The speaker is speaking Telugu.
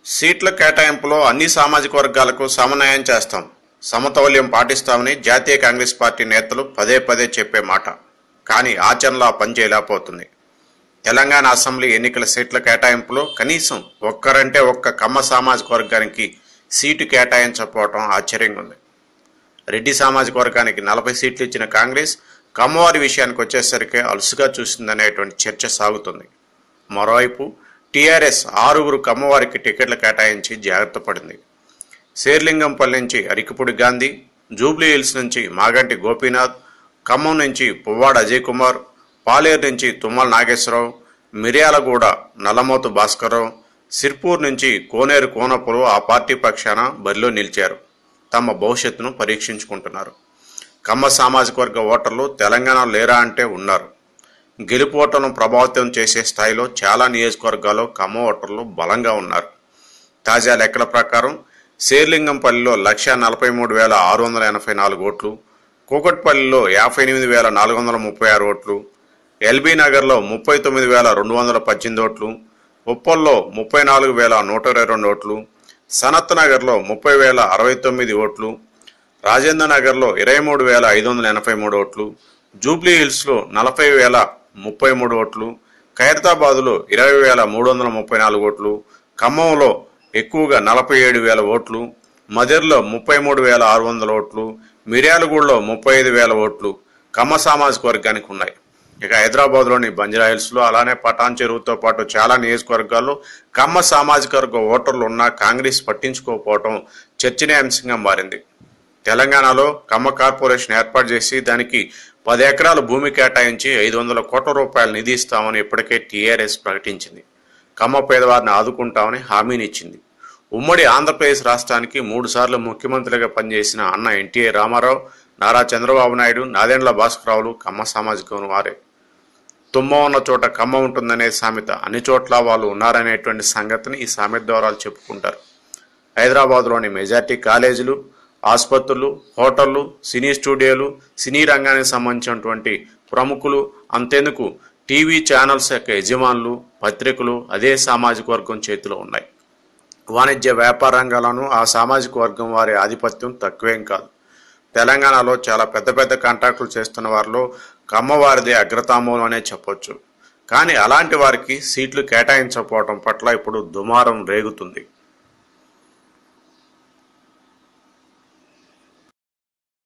సీట్ల కేటాయింపులో అన్ని సామాజిక వర్గాలకు సమన్వయం చేస్తాం సమతౌల్యం పాటిస్తామని జాతీయ కాంగ్రెస్ పార్టీ నేతలు పదే పదే చెప్పే మాట కానీ ఆచరణలో ఆ పని చేయలేకపోతుంది తెలంగాణ అసెంబ్లీ ఎన్నికల సీట్ల కేటాయింపులో కనీసం ఒక్కరంటే ఒక్క కమ్మ సామాజిక వర్గానికి సీటు కేటాయించకపోవడం ఆశ్చర్యంగా ఉంది రెడ్డి సామాజిక వర్గానికి నలభై సీట్లు ఇచ్చిన కాంగ్రెస్ కమ్మవారి విషయానికి వచ్చేసరికి అలుసుగా చూసిందనేటువంటి చర్చ సాగుతుంది మరోవైపు టీఆర్ఎస్ ఆరుగురు కమ్మవారికి టికెట్లు కేటాయించి జాగ్రత్త పడింది శేర్లింగంపల్లి నుంచి అరికిపూడి గాంధీ జూబ్లీ హిల్స్ నుంచి మాగంటి గోపీనాథ్ ఖమ్మం నుంచి పువ్వాడ అజయ్ కుమార్ పాలేరు నుంచి తుమ్మల నాగేశ్వరరావు మిర్యాలగూడ నల్లమోతు భాస్కర్రావు సిర్పూర్ నుంచి కోనేరు కోనపులు ఆ పార్టీ పక్షాన బరిలో నిలిచారు తమ భవిష్యత్తును పరీక్షించుకుంటున్నారు కమ్మ సామాజిక వర్గ ఓటర్లు తెలంగాణ లేరా అంటే ఉన్నారు గెలుపు ఓటర్లను ప్రభావితం చేసే స్థాయిలో చాలా నియోజకవర్గాల్లో కమ్మ ఓటర్లు బలంగా ఉన్నారు తాజా లెక్కల ప్రకారం శేర్లింగంపల్లిలో లక్ష నలభై మూడు వేల ఆరు వందల ఎనభై నాలుగు ఓట్లు కూకట్పల్లిలో యాభై ఎనిమిది వేల నాలుగు వందల ముప్పై ఆరు ఓట్లు ఎల్బీ నగర్లో ముప్పై తొమ్మిది వేల రెండు వందల పద్దెనిమిది ఓట్లు ఉప్పల్లో ముప్పై నాలుగు వేల నూట ఇరవై రెండు ఓట్లు సనత్ నగర్లో ముప్పై వేల అరవై తొమ్మిది ఓట్లు రాజేంద్ర నగర్లో ఇరవై మూడు వేల ఐదు వందల ఎనభై మూడు ఓట్లు జూబ్లీ హిల్స్లో నలభై వేల ముప్పై మూడు ఓట్లు ఖైరతాబాదులో ఇరవై వేల మూడు వందల ముప్పై నాలుగు ఓట్లు ఖమ్మంలో ఎక్కువగా నలభై ఏడు వేల ఓట్లు మదిర్లో ముప్పై మూడు వేల ఆరు వందల ఓట్లు మిర్యాలగూడలో ముప్పై ఐదు వేల ఓట్లు కమ్మ సామాజిక వర్గానికి ఉన్నాయి ఇక హైదరాబాద్లోని బంజారాహిల్స్లో అలానే పటాన్ చెరువుతో పాటు చాలా నియోజకవర్గాల్లో కమ్మ సామాజిక వర్గ ఓటర్లు ఉన్నా కాంగ్రెస్ పట్టించుకోకపోవడం చర్చనీయాంశంగా మారింది తెలంగాణలో కమ్మ కార్పొరేషన్ ఏర్పాటు చేసి దానికి పది ఎకరాల భూమి కేటాయించి ఐదు వందల కోట్ల రూపాయల నిధి ఇస్తామని ఇప్పటికే టీఆర్ఎస్ ప్రకటించింది కమ్మ పేదవారిని ఆదుకుంటామని హామీనిచ్చింది ఉమ్మడి ఆంధ్రప్రదేశ్ రాష్ట్రానికి మూడు సార్లు ముఖ్యమంత్రిగా పనిచేసిన అన్న ఎన్టీఏ రామారావు నారా చంద్రబాబు నాయుడు నాదెండ్ల భాస్కరరావులు కమ్మ సామాజికం వారే తుమ్మ ఉన్న చోట కమ్మ ఉంటుందనే సామెత అన్ని చోట్ల వాళ్ళు ఉన్నారనేటువంటి సంగతిని ఈ సామెత ద్వారా చెప్పుకుంటారు హైదరాబాద్లోని మెజార్టీ కాలేజీలు ఆసుపత్రులు హోటళ్లు సినీ స్టూడియోలు సినీ రంగానికి సంబంధించినటువంటి ప్రముఖులు అంతెందుకు టీవీ ఛానల్స్ యొక్క యజమానులు పత్రికలు అదే సామాజిక వర్గం చేతిలో ఉన్నాయి వాణిజ్య వ్యాపార రంగాలను ఆ సామాజిక వర్గం వారి ఆధిపత్యం తక్కువేం కాదు తెలంగాణలో చాలా పెద్ద పెద్ద కాంట్రాక్టులు చేస్తున్న వారిలో కమ్మవారిదే అగ్రతామూలం అనే చెప్పొచ్చు కానీ అలాంటి వారికి సీట్లు కేటాయించకపోవడం పట్ల ఇప్పుడు దుమారం రేగుతుంది